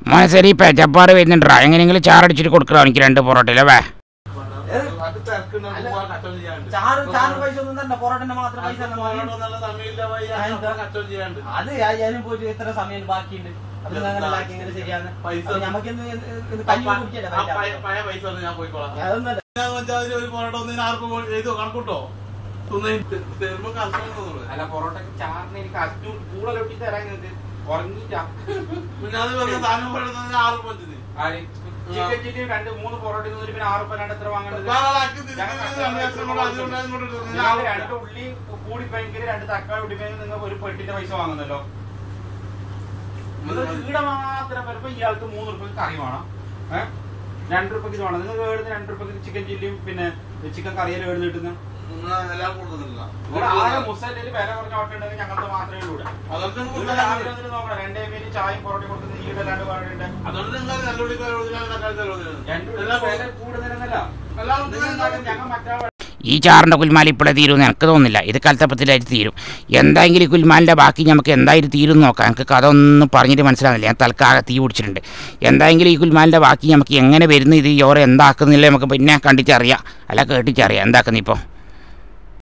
മോനെ ശരി ഇപ്പം ജബ്ബാർ വരുന്നുണ്ടാ എങ്ങനെയെങ്കിലും ചാറടിച്ചിട്ട് കൊടുക്കണം എനിക്ക് രണ്ട് പൊറോട്ടയിലെ വേ അത് തിരക്കുണ്ട് പോവാൻ കച്ചവടം ചെയ്യാണ്ട് ചാറ് ചാറ് പൈസ ഒന്നും തന്നെ പൊറോട്ടന്റെ മാത്രം പൈസ അത് തന്നെ പോകാനോ മതി. നല്ല സമയമില്ല വയ്യ ആ, എന്താ? കച്ചവടം ചെയ്യാണ്ട് അത് ഞാൻ- ഞാനും പോയിട്ട് എത്ര സമയം ബാക്കിയുണ്ട് അത് നിങ്ങൾ അങ്ങനെ ബാക്കി ഇങ്ങനെ ശരിയാണ് പൈസ അപ്പൊ നമുക്ക് ഇന്ന് ഇത് കഞ്ഞി കുടിക്കല്ലേ ആ പഴയ പൈസ പഴയ പൈസ തന്ന് ഞാൻ പോയിക്കോളാം അതൊന്നല്ല ഞാൻ പഞ്ചായത്തിൽ ഒരു പൊറോട്ട ഒന്നിന് ആർക്കും എഴുതോ കണക്കൂട്ടോ തരുമ്പോ കഷ്ടം തോന്നുന്നു അല്ല പൊറോട്ടക്ക് ചാറിന് എനിക്ക് അച്ചു കൂടുതലൊട്ടി തരാൻ നിങ്ങൾക്ക് ഉറങ്ങിയിട്ടാ പിന്നെ അത് പറഞ്ഞ സാധനം പോയിട്ട് ആറ് പഞ്ചിന് ആര് ചിക്കൻ ചില്ലി രണ്ട് മൂന്ന് പൊറോട്ട തിന്നിട്ട് പിന്നെ ആറ് ഉപ്പ രണ്ട് എത്ര വാങ്ങേണ്ടത് നിങ്ങൾ രണ്ട് ഉള്ളി കൂടി ഭയങ്കര രണ്ട് തക്കാളി ഉള്ളിപ്പയങ്കിൽ നിങ്ങൾ ഒരു പെട്ടിന്റെ പൈസ വാങ്ങുന്നല്ലോ നിങ്ങൾ ഈട മാത്രം വരുമ്പോ ഇയാൾക്ക് മൂന്ന് റുപ്യക്ക് കറി വേണം ഏഹ് രണ്ട് റുപ്യക്ക് ഇത് വേണം നിങ്ങൾ വേടുന്ന രണ്ട് റുപ്യക്ക് ചിക്കൻ ചില്ലിയും പിന്നെ ചിക്കൻ കറിയെല്ലാം വേടുന്ന കിട്ടുന്ന എല്ലാം കൂടുതലില്ല ഇവിടെ ആകെ മുസലിൽ വില കുറഞ്ഞ ഓട്ടം ഉണ്ടെങ്കിൽ ഞങ്ങൾക്ക് മാത്രമേ ഉള്ളൂ ഇവിടെ. അതുകൊണ്ട് നിങ്ങൾ രാവിലെ വന്നിട്ട് നോക്കണം രണ്ടേ പേര് ചായയും പൊറോട്ട കൊടുക്കുന്ന ഈടെ രണ്ട് പാടുണ്ട് അതുകൊണ്ട് നിങ്ങൾ നല്ല ഉള്ളിക്കാർ തക്കാളി രണ്ട് എല്ലാം വില കൂടുതലെന്നല്ല എല്ലാം നിങ്ങൾ ഞങ്ങൾ മറ്റേ ഈ ചാറിൻ്റെ കുൽമാൽ ഇപ്പോഴേ തീരുമെന്ന് എനിക്ക് തോന്നുന്നില്ല ഇത് കൽത്തപ്പത്തിലായിട്ട് തീരും എന്തായെങ്കിലും ഈ കുൽമാലിൻ്റെ ബാക്കി നമുക്ക് എന്തായാലും തീരും നോക്കാം എനിക്ക് കഥ ഒന്നും പറഞ്ഞിട്ട് മനസ്സിലാകുന്നില്ല ഞാൻ തൽക്കാലം തീ പിടിച്ചിട്ടുണ്ട് എന്തായെങ്കിലും ഈ കുൽമാലിൻ്റെ ബാക്കി നമുക്ക് എങ്ങനെ വരുന്നു ഇത് യോറെ എന്താക്കുന്നില്ല നമുക്ക് പിന്നെ കണ്ടിട്ടറിയാം അല്ല കേട്ടിട്ടറിയാം എന്താക്കുന്നു ഇപ്പോൾ